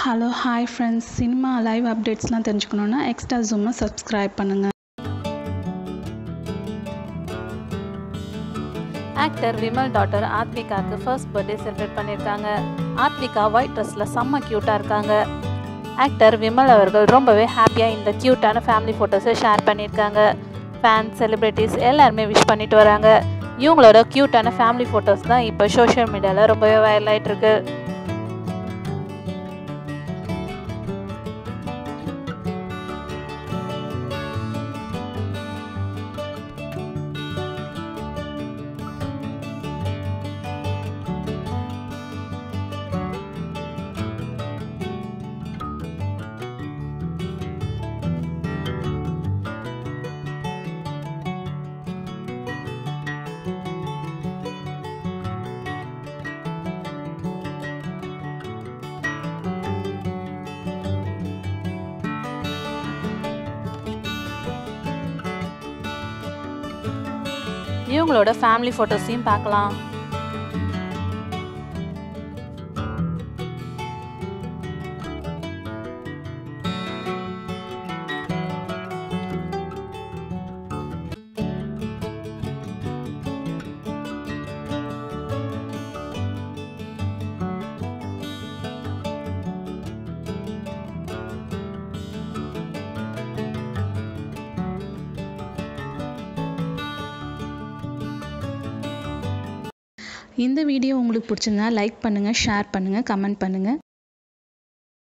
hello hi friends cinema live அப்டேட்ஸ்லாம் தெரிஞ்சுக்கணுன்னா extra ஜூமை சப்ஸ்கிரைப் பண்ணுங்கள் ஆக்டர் விமல் டாட்டர் ஆத்விகாவுக்கு ஃபர்ஸ்ட் பர்த்டே செலிப்ரேட் பண்ணியிருக்காங்க ஆத்விகா ஒயிட் ட்ரெஸ்ஸில் செம்ம க்யூட்டாக இருக்காங்க ஆக்டர் விமல் அவர்கள் ரொம்பவே ஹாப்பியாக இந்த க்யூட்டான ஃபேமிலி ஃபோட்டோஸை ஷேர் பண்ணியிருக்காங்க ஃபேன்ஸ் செலிப்ரிட்டிஸ் எல்லாருமே விஷ் பண்ணிட்டு வராங்க இவங்களோட க்யூட்டான ஃபேமிலி ஃபோட்டோஸ் தான் இப்போ சோஷியல் மீடியாவில் ரொம்பவே வைரல் ஆயிட்டு இருக்கு இவங்களோட ஃபேமிலி ஃபோட்டோஸையும் பார்க்கலாம் இந்த வீடியோ உங்களுக்கு பிடிச்சிருந்தா லைக் பண்ணுங்கள் ஷேர் பண்ணுங்கள் கமெண்ட் பண்ணுங்கள்